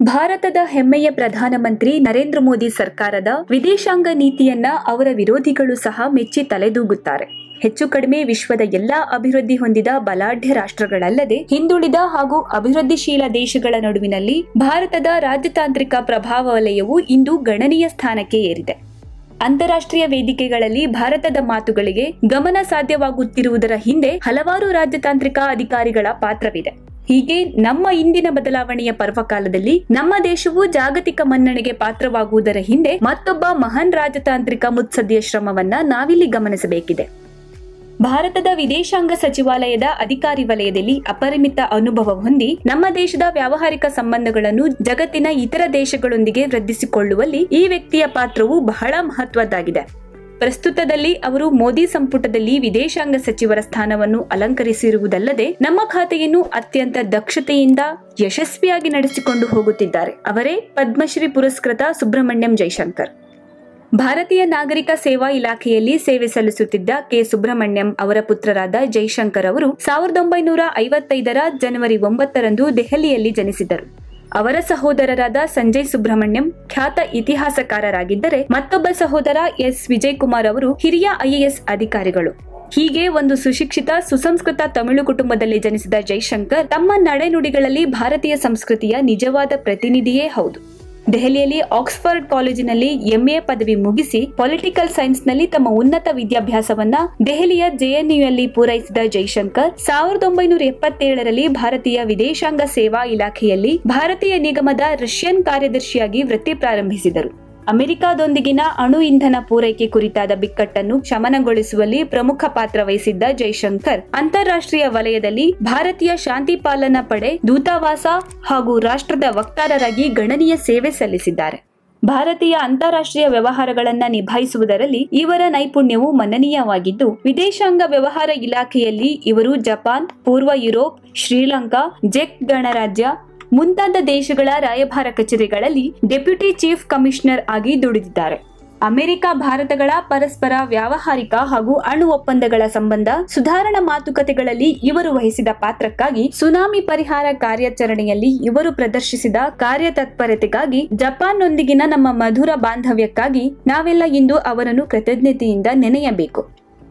ಭಾರತದ ಹೆಮ್ಮೆಯ ಪ್ರಧಾನಮಂತ್ರಿ ನರೇಂದ್ರ ಮೋದಿ ಸರ್ಕಾರದ ವಿದೇಶಾಂಗ ನೀತಿಯನ್ನ ಅವರ ವಿರೋಧಿಗಳು ಸಹ ಮೆಚ್ಚಿ ತಲೆದೂಗುತ್ತಾರೆ ಹೆಚ್ಚು ಕಡಿಮೆ ವಿಶ್ವದ ಎಲ್ಲಾ ಅಭಿವೃದ್ಧಿ ಹೊಂದಿದ ಬಲಾಢ್ಯ ರಾಷ್ಟ್ರಗಳಲ್ಲದೆ ಹಿಂದುಳಿದ ಹಾಗೂ ಅಭಿವೃದ್ಧಿಶೀಲ ದೇಶಗಳ ನಡುವಿನಲ್ಲಿ ಭಾರತದ ರಾಜತಾಂತ್ರಿಕ ಪ್ರಭಾವ ವಲಯವು ಇಂದು ಗಣನೀಯ ಸ್ಥಾನಕ್ಕೆ ಏರಿದೆ ಅಂತಾರಾಷ್ಟ್ರೀಯ ವೇದಿಕೆಗಳಲ್ಲಿ ಭಾರತದ ಮಾತುಗಳಿಗೆ ಗಮನ ಸಾಧ್ಯವಾಗುತ್ತಿರುವುದರ ಹಿಂದೆ ಹಲವಾರು ರಾಜತಾಂತ್ರಿಕ ಅಧಿಕಾರಿಗಳ ಪಾತ್ರವಿದೆ ಹೀಗೆ ನಮ್ಮ ಇಂದಿನ ಬದಲಾವಣೆಯ ಪರ್ವಕಾಲದಲ್ಲಿ ನಮ್ಮ ದೇಶವು ಜಾಗತಿಕ ಮನ್ನಣೆಗೆ ಪಾತ್ರವಾಗುವುದರ ಹಿಂದೆ ಮತ್ತೊಬ್ಬ ಮಹಾನ್ ರಾಜತಾಂತ್ರಿಕ ಮುತ್ಸದ್ದಿಯ ಶ್ರಮವನ್ನ ನಾವಿಲ್ಲಿ ಗಮನಿಸಬೇಕಿದೆ ಭಾರತದ ವಿದೇಶಾಂಗ ಸಚಿವಾಲಯದ ಅಧಿಕಾರಿ ವಲಯದಲ್ಲಿ ಅಪರಿಮಿತ ಅನುಭವ ಹೊಂದಿ ನಮ್ಮ ದೇಶದ ವ್ಯಾವಹಾರಿಕ ಸಂಬಂಧಗಳನ್ನು ಜಗತ್ತಿನ ಇತರ ದೇಶಗಳೊಂದಿಗೆ ವೃದ್ಧಿಸಿಕೊಳ್ಳುವಲ್ಲಿ ಈ ವ್ಯಕ್ತಿಯ ಪಾತ್ರವು ಬಹಳ ಮಹತ್ವದ್ದಾಗಿದೆ ಪ್ರಸ್ತುತದಲ್ಲಿ ಅವರು ಮೋದಿ ಸಂಪುಟದಲ್ಲಿ ವಿದೇಶಾಂಗ ಸಚಿವರ ಸ್ಥಾನವನ್ನು ಅಲಂಕರಿಸಿರುವುದಲ್ಲದೆ ನಮ್ಮ ಖಾತೆಯನ್ನು ಅತ್ಯಂತ ದಕ್ಷತೆಯಿಂದ ಯಶಸ್ವಿಯಾಗಿ ನಡೆಸಿಕೊಂಡು ಹೋಗುತ್ತಿದ್ದಾರೆ ಅವರೇ ಪದ್ಮಶ್ರೀ ಪುರಸ್ಕೃತ ಸುಬ್ರಹ್ಮಣ್ಯಂ ಜೈಶಂಕರ್ ಭಾರತೀಯ ನಾಗರಿಕ ಸೇವಾ ಇಲಾಖೆಯಲ್ಲಿ ಸೇವೆ ಸಲ್ಲಿಸುತ್ತಿದ್ದ ಕೆ ಸುಬ್ರಹ್ಮಣ್ಯಂ ಅವರ ಪುತ್ರರಾದ ಜೈಶಂಕರ್ ಅವರು ಸಾವಿರದ ಒಂಬೈನೂರ ಐವತ್ತೈದರ ಜನವರಿ ಒಂಬತ್ತರಂದು ದೆಹಲಿಯಲ್ಲಿ ಜನಿಸಿದರು ಅವರ ಸಹೋದರರಾದ ಸಂಜಯ್ ಸುಬ್ರಹ್ಮಣ್ಯಂ ಖ್ಯಾತ ಇತಿಹಾಸಕಾರರಾಗಿದ್ದರೆ ಮತ್ತೊಬ್ಬ ಸಹೋದರ ಎಸ್ ವಿಜಯ್ ಕುಮಾರ್ ಅವರು ಹಿರಿಯ ಐಎಎಸ್ ಅಧಿಕಾರಿಗಳು ಹೀಗೆ ಒಂದು ಸುಶಿಕ್ಷಿತ ಸುಸಂಸ್ಕೃತ ತಮಿಳು ಕುಟುಂಬದಲ್ಲಿ ಜನಿಸಿದ ಜೈಶಂಕರ್ ತಮ್ಮ ನಡೆನುಡಿಗಳಲ್ಲಿ ಭಾರತೀಯ ಸಂಸ್ಕೃತಿಯ ನಿಜವಾದ ಪ್ರತಿನಿಧಿಯೇ ಹೌದು ದೆಹಲಿಯಲ್ಲಿ ಆಕ್ಸ್ಫರ್ಡ್ ಕಾಲೇಜಿನಲ್ಲಿ ಎಂಎ ಪದವಿ ಮುಗಿಸಿ ಪೊಲಿಟಿಕಲ್ ಸೈನ್ಸ್ನಲ್ಲಿ ತಮ್ಮ ಉನ್ನತ ವಿದ್ಯಾಭ್ಯಾಸವನ್ನ ದೆಹಲಿಯ ಜೆಎನ್ಯುಯಲ್ಲಿ ಪೂರೈಸಿದ ಜೈಶಂಕರ್ ಸಾವಿರದ ಒಂಬೈನೂರ ಎಪ್ಪತ್ತೇಳರಲ್ಲಿ ಭಾರತೀಯ ವಿದೇಶಾಂಗ ಸೇವಾ ಇಲಾಖೆಯಲ್ಲಿ ಭಾರತೀಯ ನಿಗಮದ ರಷ್ಯನ್ ಕಾರ್ಯದರ್ಶಿಯಾಗಿ ವೃತ್ತಿ ಪ್ರಾರಂಭಿಸಿದರು ಅಮೆರಿಕಾದೊಂದಿಗಿನ ಅಣು ಇಂಧನ ಪೂರೈಕೆ ಕುರಿತಾದ ಬಿಕ್ಕಟ್ಟನ್ನು ಶಮನಗೊಳಿಸುವಲ್ಲಿ ಪ್ರಮುಖ ಪಾತ್ರ ವಹಿಸಿದ್ದ ಜೈಶಂಕರ್ ಅಂತಾರಾಷ್ಟ್ರೀಯ ವಲಯದಲ್ಲಿ ಭಾರತೀಯ ಶಾಂತಿ ಪಾಲನಾ ಪಡೆ ದೂತಾವಾಸ ಹಾಗೂ ರಾಷ್ಟ್ರದ ವಕ್ತಾರರಾಗಿ ಗಣನೀಯ ಸೇವೆ ಸಲ್ಲಿಸಿದ್ದಾರೆ ಭಾರತೀಯ ಅಂತಾರಾಷ್ಟ್ರೀಯ ವ್ಯವಹಾರಗಳನ್ನ ನಿಭಾಯಿಸುವುದರಲ್ಲಿ ಇವರ ನೈಪುಣ್ಯವು ಮನನೀಯವಾಗಿದ್ದು ವಿದೇಶಾಂಗ ವ್ಯವಹಾರ ಇಲಾಖೆಯಲ್ಲಿ ಇವರು ಜಪಾನ್ ಪೂರ್ವ ಯುರೋಪ್ ಶ್ರೀಲಂಕಾ ಜೆಕ್ ಗಣರಾಜ್ಯ ಮುಂತಾದ ದೇಶಗಳ ರಾಯಭಾರ ಕಚೇರಿಗಳಲ್ಲಿ ಡೆಪ್ಯೂಟಿ ಚೀಫ್ ಕಮಿಷನರ್ ಆಗಿ ದುಡಿದಿದ್ದಾರೆ ಅಮೆರಿಕ ಭಾರತಗಳ ಪರಸ್ಪರ ವ್ಯಾವಹಾರಿಕ ಹಾಗೂ ಅಣು ಒಪ್ಪಂದಗಳ ಸಂಬಂಧ ಸುಧಾರಣಾ ಮಾತುಕತೆಗಳಲ್ಲಿ ಇವರು ವಹಿಸಿದ ಪಾತ್ರಕ್ಕಾಗಿ ಸುನಾಮಿ ಪರಿಹಾರ ಕಾರ್ಯಾಚರಣೆಯಲ್ಲಿ ಇವರು ಪ್ರದರ್ಶಿಸಿದ ಕಾರ್ಯತತ್ಪರತೆಗಾಗಿ ಜಪಾನ್ನೊಂದಿಗಿನ ನಮ್ಮ ಮಧುರ ಬಾಂಧವ್ಯಕ್ಕಾಗಿ ನಾವೆಲ್ಲ ಇಂದು ಅವರನ್ನು ಕೃತಜ್ಞತೆಯಿಂದ ನೆನೆಯಬೇಕು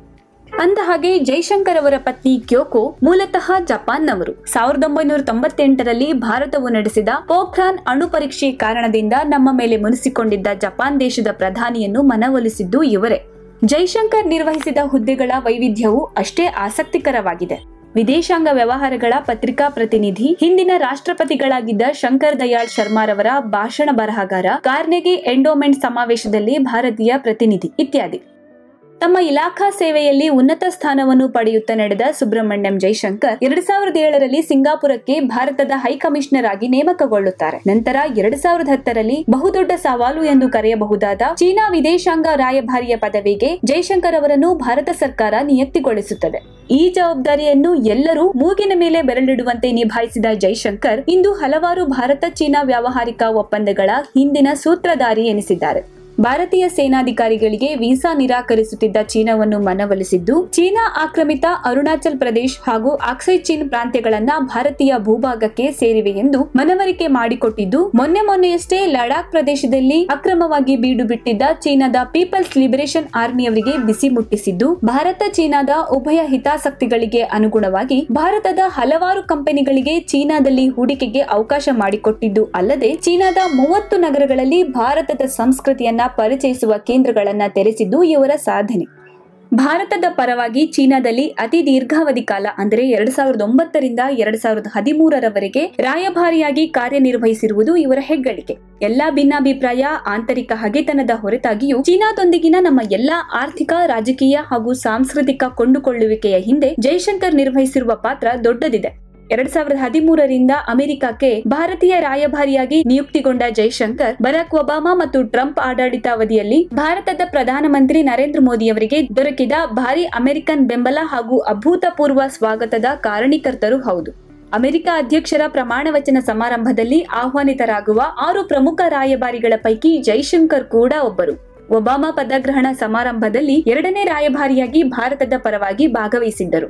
ಅಂದ ಹಾಗೆ ಜೈಶಂಕರ್ ಅವರ ಪತ್ನಿ ಕ್ಯೋಕೋ ಮೂಲತಃ ಜಪಾನ್ನವರು ಸಾವಿರದ ಒಂಬೈನೂರ ತೊಂಬತ್ತೆಂಟರಲ್ಲಿ ಭಾರತವು ನಡೆಸಿದ ಪೋಖ್ರಾನ್ ಅಣು ಪರೀಕ್ಷೆ ಕಾರಣದಿಂದ ನಮ್ಮ ಮೇಲೆ ಮುನಿಸಿಕೊಂಡಿದ್ದ ಜಪಾನ್ ದೇಶದ ಪ್ರಧಾನಿಯನ್ನು ಮನವೊಲಿಸಿದ್ದು ಇವರೇ ಜೈಶಂಕರ್ ನಿರ್ವಹಿಸಿದ ಹುದ್ದೆಗಳ ವೈವಿಧ್ಯವು ಅಷ್ಟೇ ಆಸಕ್ತಿಕರವಾಗಿದೆ ವಿದೇಶಾಂಗ ವ್ಯವಹಾರಗಳ ಪತ್ರಿಕಾ ಪ್ರತಿನಿಧಿ ಹಿಂದಿನ ರಾಷ್ಟ್ರಪತಿಗಳಾಗಿದ್ದ ಶಂಕರ್ ದಯಾಳ್ ಶರ್ಮಾರವರ ಭಾಷಣ ಬರಹಗಾರ ಕಾರ್ನೆಗಿ ಎಂಡೋಮೆಂಟ್ ಸಮಾವೇಶದಲ್ಲಿ ಭಾರತೀಯ ಪ್ರತಿನಿಧಿ ಇತ್ಯಾದಿ ತಮ್ಮ ಇಲಾಖಾ ಸೇವೆಯಲ್ಲಿ ಉನ್ನತ ಸ್ಥಾನವನ್ನು ಪಡೆಯುತ್ತಾ ನಡೆದ ಸುಬ್ರಹ್ಮಣ್ಯಂ ಜೈಶಂಕರ್ ಎರಡ್ ಸಾವಿರದ ಏಳರಲ್ಲಿ ಸಿಂಗಾಪುರಕ್ಕೆ ಭಾರತದ ಹೈಕಮಿಷನರ್ ಆಗಿ ನೇಮಕಗೊಳ್ಳುತ್ತಾರೆ ನಂತರ ಎರಡ್ ಸಾವಿರದ ಹತ್ತರಲ್ಲಿ ಬಹುದೊಡ್ಡ ಸವಾಲು ಎಂದು ಕರೆಯಬಹುದಾದ ಚೀನಾ ವಿದೇಶಾಂಗ ರಾಯಭಾರಿಯ ಪದವಿಗೆ ಜೈಶಂಕರ್ ಅವರನ್ನು ಭಾರತ ಸರ್ಕಾರ ನಿಯುಕ್ತಿಗೊಳಿಸುತ್ತದೆ ಈ ಜವಾಬ್ದಾರಿಯನ್ನು ಎಲ್ಲರೂ ಮೂಗಿನ ಮೇಲೆ ಬೆರಳಿಡುವಂತೆ ನಿಭಾಯಿಸಿದ ಜೈಶಂಕರ್ ಇಂದು ಹಲವಾರು ಭಾರತ ಚೀನಾ ವ್ಯಾವಹಾರಿಕ ಒಪ್ಪಂದಗಳ ಹಿಂದಿನ ಸೂತ್ರಧಾರಿ ಎನಿಸಿದ್ದಾರೆ ಭಾರತೀಯ ಸೇನಾಧಿಕಾರಿಗಳಿಗೆ ವೀಸಾ ನಿರಾಕರಿಸುತ್ತಿದ್ದ ಚೀನಾವನ್ನು ಮನವೊಲಿಸಿದ್ದು ಚೀನಾ ಆಕ್ರಮಿತ ಅರುಣಾಚಲ್ ಪ್ರದೇಶ್ ಹಾಗೂ ಆಕ್ಸೈ ಚೀನ್ ಪ್ರಾಂತ್ಯಗಳನ್ನ ಭಾರತೀಯ ಭೂಭಾಗಕ್ಕೆ ಸೇರಿವೆ ಎಂದು ಮನವರಿಕೆ ಮಾಡಿಕೊಟ್ಟಿದ್ದು ಮೊನ್ನೆ ಮೊನ್ನೆಯಷ್ಟೇ ಲಡಾಖ್ ಪ್ರದೇಶದಲ್ಲಿ ಅಕ್ರಮವಾಗಿ ಬೀಡು ಬಿಟ್ಟಿದ್ದ ಚೀನಾದ ಪೀಪಲ್ಸ್ ಲಿಬರೇಷನ್ ಆರ್ಮಿಯವರಿಗೆ ಬಿಸಿ ಮುಟ್ಟಿಸಿದ್ದು ಭಾರತ ಚೀನಾದ ಉಭಯ ಹಿತಾಸಕ್ತಿಗಳಿಗೆ ಅನುಗುಣವಾಗಿ ಭಾರತದ ಹಲವಾರು ಕಂಪನಿಗಳಿಗೆ ಚೀನಾದಲ್ಲಿ ಹೂಡಿಕೆಗೆ ಅವಕಾಶ ಮಾಡಿಕೊಟ್ಟಿದ್ದು ಅಲ್ಲದೆ ಚೀನಾದ ಮೂವತ್ತು ನಗರಗಳಲ್ಲಿ ಭಾರತದ ಸಂಸ್ಕೃತಿಯನ್ನ ಪರಿಚಯಿಸುವ ಕೇಂದ್ರಗಳನ್ನ ತೆರೆಸಿದ್ದು ಇವರ ಸಾಧನೆ ಭಾರತದ ಪರವಾಗಿ ಚೀನಾದಲ್ಲಿ ಅತಿ ದೀರ್ಘಾವಧಿ ಕಾಲ ಅಂದರೆ ಎರಡ್ ಸಾವಿರದ ಒಂಬತ್ತರಿಂದ ಎರಡ್ ಸಾವಿರದ ಹದಿಮೂರರವರೆಗೆ ರಾಯಭಾರಿಯಾಗಿ ಕಾರ್ಯನಿರ್ವಹಿಸಿರುವುದು ಇವರ ಹೆಗ್ಗಳಿಕೆ ಎಲ್ಲಾ ಭಿನ್ನಾಭಿಪ್ರಾಯ ಆಂತರಿಕ ಹಗೆತನದ ಹೊರತಾಗಿಯೂ ಚೀನಾದೊಂದಿಗಿನ ನಮ್ಮ ಎಲ್ಲಾ ಆರ್ಥಿಕ ರಾಜಕೀಯ ಹಾಗೂ ಸಾಂಸ್ಕೃತಿಕ ಕೊಂಡುಕೊಳ್ಳುವಿಕೆಯ ಹಿಂದೆ ಜೈಶಂಕರ್ ನಿರ್ವಹಿಸಿರುವ ಪಾತ್ರ ದೊಡ್ಡದಿದೆ ಎರಡ್ ಸಾವಿರದ ಹದಿಮೂರರಿಂದ ಅಮೆರಿಕಕ್ಕೆ ಭಾರತೀಯ ರಾಯಭಾರಿಯಾಗಿ ನಿಯುಕ್ತಿಗೊಂಡ ಜೈಶಂಕರ್ ಬರಾಕ್ ಒಬಾಮಾ ಮತ್ತು ಟ್ರಂಪ್ ಆಡಳಿತಾವಧಿಯಲ್ಲಿ ಭಾರತದ ಪ್ರಧಾನಮಂತ್ರಿ ನರೇಂದ್ರ ಮೋದಿಯವರಿಗೆ ದೊರಕಿದ ಭಾರಿ ಅಮೆರಿಕನ್ ಬೆಂಬಲ ಹಾಗೂ ಅಭೂತಪೂರ್ವ ಸ್ವಾಗತದ ಕಾರಣೀಕರ್ತರು ಹೌದು ಅಮೆರಿಕ ಅಧ್ಯಕ್ಷರ ಪ್ರಮಾಣ ವಚನ ಸಮಾರಂಭದಲ್ಲಿ ಆಹ್ವಾನಿತರಾಗುವ ಆರು ಪ್ರಮುಖ ರಾಯಭಾರಿಗಳ ಪೈಕಿ ಜೈಶಂಕರ್ ಕೂಡ ಒಬ್ಬರು ಒಬಾಮಾ ಪದಗ್ರಹಣ ಸಮಾರಂಭದಲ್ಲಿ ಎರಡನೇ ರಾಯಭಾರಿಯಾಗಿ ಭಾರತದ ಪರವಾಗಿ ಭಾಗವಹಿಸಿದ್ದರು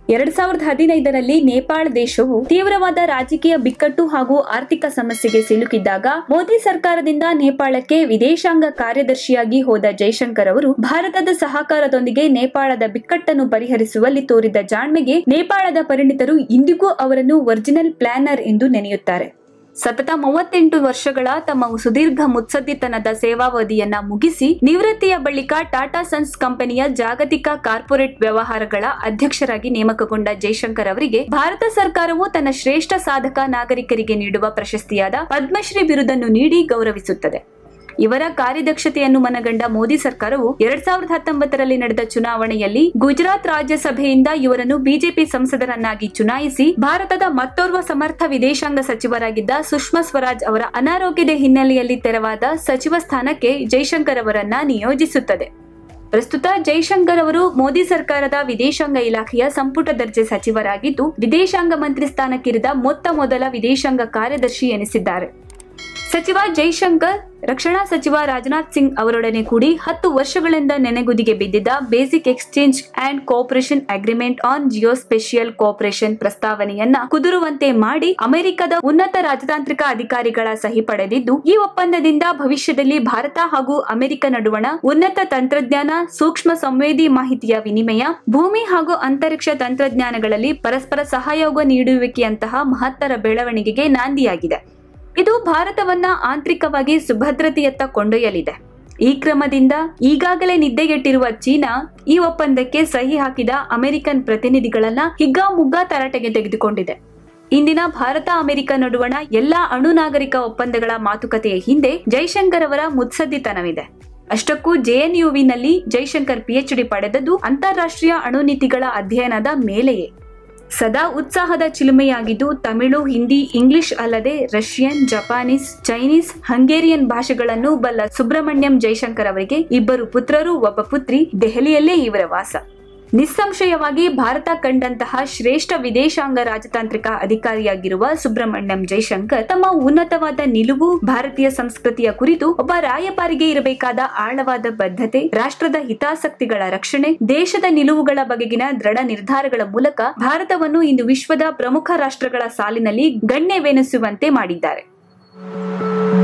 ಎರಡ್ ಸಾವಿರದ ಹದಿನೈದರಲ್ಲಿ ನೇಪಾಳ ದೇಶವು ತೀವ್ರವಾದ ರಾಜಕೀಯ ಬಿಕ್ಕಟ್ಟು ಹಾಗೂ ಆರ್ಥಿಕ ಸಮಸ್ಯೆಗೆ ಸಿಲುಕಿದ್ದಾಗ ಮೋದಿ ಸರ್ಕಾರದಿಂದ ನೇಪಾಳಕ್ಕೆ ವಿದೇಶಾಂಗ ಕಾರ್ಯದರ್ಶಿಯಾಗಿ ಹೋದ ಜೈಶಂಕರ್ ಅವರು ಭಾರತದ ಸಹಕಾರದೊಂದಿಗೆ ನೇಪಾಳದ ಬಿಕ್ಕಟ್ಟನ್ನು ಪರಿಹರಿಸುವಲ್ಲಿ ತೋರಿದ ಜಾಣ್ಮೆಗೆ ನೇಪಾಳದ ಪರಿಣಿತರು ಇಂದಿಗೂ ಅವರನ್ನು ಒರಿಜಿನಲ್ ಪ್ಲಾನರ್ ಎಂದು ನೆನೆಯುತ್ತಾರೆ ಸತತ ಮೂವತ್ತೆಂಟು ವರ್ಷಗಳ ತಮ್ಮ ಸುದೀರ್ಘ ಮುತ್ಸದ್ದಿತನದ ಸೇವಾವಧಿಯನ್ನ ಮುಗಿಸಿ ನಿವೃತ್ತಿಯ ಬಳಿಕ ಟಾಟಾ ಸನ್ಸ್ ಕಂಪನಿಯ ಜಾಗತಿಕ ಕಾರ್ಪೊರೇಟ್ ವ್ಯವಹಾರಗಳ ಅಧ್ಯಕ್ಷರಾಗಿ ನೇಮಕಗೊಂಡ ಜೈಶಂಕರ್ ಅವರಿಗೆ ಭಾರತ ಸರ್ಕಾರವು ತನ್ನ ಶ್ರೇಷ್ಠ ಸಾಧಕ ನಾಗರಿಕರಿಗೆ ನೀಡುವ ಪ್ರಶಸ್ತಿಯಾದ ಪದ್ಮಶ್ರೀ ಬಿರುದನ್ನು ನೀಡಿ ಗೌರವಿಸುತ್ತದೆ ಇವರ ಕಾರ್ಯದಕ್ಷತೆಯನ್ನು ಮನಗಂಡ ಮೋದಿ ಸರ್ಕಾರವು ಎರಡ್ ಸಾವಿರದ ಹತ್ತೊಂಬತ್ತರಲ್ಲಿ ನಡೆದ ಚುನಾವಣೆಯಲ್ಲಿ ಗುಜರಾತ್ ರಾಜ್ಯಸಭೆಯಿಂದ ಇವರನ್ನು ಬಿಜೆಪಿ ಸಂಸದರನ್ನಾಗಿ ಚುನಾಯಿಸಿ ಭಾರತದ ಮತ್ತೋರ್ವ ಸಮರ್ಥ ವಿದೇಶಾಂಗ ಸಚಿವರಾಗಿದ್ದ ಸುಷ್ಮಾ ಸ್ವರಾಜ್ ಅವರ ಅನಾರೋಗ್ಯದ ಹಿನ್ನೆಲೆಯಲ್ಲಿ ತೆರವಾದ ಸಚಿವ ಸ್ಥಾನಕ್ಕೆ ಜೈಶಂಕರ್ ಅವರನ್ನ ನಿಯೋಜಿಸುತ್ತದೆ ಪ್ರಸ್ತುತ ಜೈಶಂಕರ್ ಅವರು ಮೋದಿ ಸರ್ಕಾರದ ವಿದೇಶಾಂಗ ಇಲಾಖೆಯ ಸಂಪುಟ ದರ್ಜೆ ಸಚಿವರಾಗಿದ್ದು ವಿದೇಶಾಂಗ ಮಂತ್ರಿ ಸ್ಥಾನಕ್ಕಿರಿದ ಮೊತ್ತ ಮೊದಲ ವಿದೇಶಾಂಗ ಕಾರ್ಯದರ್ಶಿ ಎನಿಸಿದ್ದಾರೆ ಸಚಿವ ಜೈಶಂಕರ್ ರಕ್ಷಣಾ ಸಚಿವ ರಾಜನಾಥ್ ಸಿಂಗ್ ಅವರೊಡನೆ ಕೂಡಿ ಹತ್ತು ವರ್ಷಗಳಿಂದ ನೆನೆಗುದಿಗೆ ಬಿದ್ದಿದ್ದ basic exchange and cooperation agreement on geo special cooperation ಪ್ರಸ್ತಾವನೆಯನ್ನ ಕುದುರುವಂತೆ ಮಾಡಿ ಅಮೆರಿಕದ ಉನ್ನತ ರಾಜತಾಂತ್ರಿಕ ಅಧಿಕಾರಿಗಳ ಸಹಿ ಪಡೆದಿದ್ದು ಈ ಒಪ್ಪಂದದಿಂದ ಭವಿಷ್ಯದಲ್ಲಿ ಭಾರತ ಹಾಗೂ ಅಮೆರಿಕ ನಡುವಣ ಉನ್ನತ ತಂತ್ರಜ್ಞಾನ ಸೂಕ್ಷ್ಮ ಸಂವೇದಿ ಮಾಹಿತಿಯ ವಿನಿಮಯ ಭೂಮಿ ಹಾಗೂ ಅಂತರಿಕ್ಷ ತಂತ್ರಜ್ಞಾನಗಳಲ್ಲಿ ಪರಸ್ಪರ ಸಹಯೋಗ ನೀಡುವಿಕೆಯಂತಹ ಮಹತ್ತರ ಬೆಳವಣಿಗೆಗೆ ನಾಂದಿಯಾಗಿದೆ ಇದು ಭಾರತವನ್ನ ಆಂತರಿಕವಾಗಿ ಸುಭದ್ರತೆಯತ್ತ ಕೊಂಡೊಯ್ಯಲಿದೆ ಈ ಕ್ರಮದಿಂದ ಈಗಾಗಲೇ ನಿದ್ದೆಗೆಟ್ಟಿರುವ ಚೀನಾ ಈ ಒಪ್ಪಂದಕ್ಕೆ ಸಹಿ ಹಾಕಿದ ಅಮೆರಿಕನ್ ಪ್ರತಿನಿಧಿಗಳನ್ನ ಹಿಗ್ಗಾಮುಗ್ಗಾ ತರಾಟೆಗೆ ತೆಗೆದುಕೊಂಡಿದೆ ಇಂದಿನ ಭಾರತ ಅಮೆರಿಕ ನಡುವಣ ಎಲ್ಲಾ ಅಣು ನಾಗರಿಕ ಒಪ್ಪಂದಗಳ ಮಾತುಕತೆಯ ಹಿಂದೆ ಜೈಶಂಕರ್ ಅವರ ಮುತ್ಸದ್ದಿತನವಿದೆ ಅಷ್ಟಕ್ಕೂ ಜೆಎನ್ಯುವಿನಲ್ಲಿ ಜೈಶಂಕರ್ ಪಿಎಚ್ಡಿ ಪಡೆದದ್ದು ಅಂತಾರಾಷ್ಟ್ರೀಯ ಅಣು ನೀತಿಗಳ ಅಧ್ಯಯನದ ಮೇಲೆಯೇ ಸದಾ ಉತ್ಸಾಹದ ಚಿಲುಮೆಯಾಗಿದ್ದು ತಮಿಳು ಹಿಂದಿ ಇಂಗ್ಲಿಷ್ ಅಲ್ಲದೆ ರಷ್ಯನ್ ಜಪಾನೀಸ್ ಚೈನೀಸ್ ಹಂಗೇರಿಯನ್ ಭಾಷೆಗಳನ್ನು ಬಲ್ಲ ಸುಬ್ರಹ್ಮಣ್ಯಂ ಜೈಶಂಕರ್ ಅವರಿಗೆ ಇಬ್ಬರು ಪುತ್ರರು ಒಬ್ಬ ಪುತ್ರಿ ದೆಹಲಿಯಲ್ಲೇ ಇವರ ವಾಸ ನಿಸ್ಸಂಶಯವಾಗಿ ಭಾರತ ಕಂಡಂತಹ ಶ್ರೇಷ್ಠ ವಿದೇಶಾಂಗ ರಾಜತಾಂತ್ರಿಕ ಅಧಿಕಾರಿಯಾಗಿರುವ ಸುಬ್ರಹ್ಮಣ್ಯಂ ಜೈಶಂಕರ್ ತಮ್ಮ ಉನ್ನತವಾದ ನಿಲುವು ಭಾರತೀಯ ಸಂಸ್ಕೃತಿಯ ಕುರಿತು ಒಬ್ಬ ರಾಯಭಾರಿಗೆ ಇರಬೇಕಾದ ಆಳವಾದ ಬದ್ಧತೆ ರಾಷ್ಟ್ರದ ಹಿತಾಸಕ್ತಿಗಳ ರಕ್ಷಣೆ ದೇಶದ ನಿಲುವುಗಳ ಬಗೆಗಿನ ದೃಢ ನಿರ್ಧಾರಗಳ ಮೂಲಕ ಭಾರತವನ್ನು ಇಂದು ವಿಶ್ವದ ಪ್ರಮುಖ ರಾಷ್ಟ್ರಗಳ ಸಾಲಿನಲ್ಲಿ ಗಣ್ಯವೆನಿಸುವಂತೆ ಮಾಡಿದ್ದಾರೆ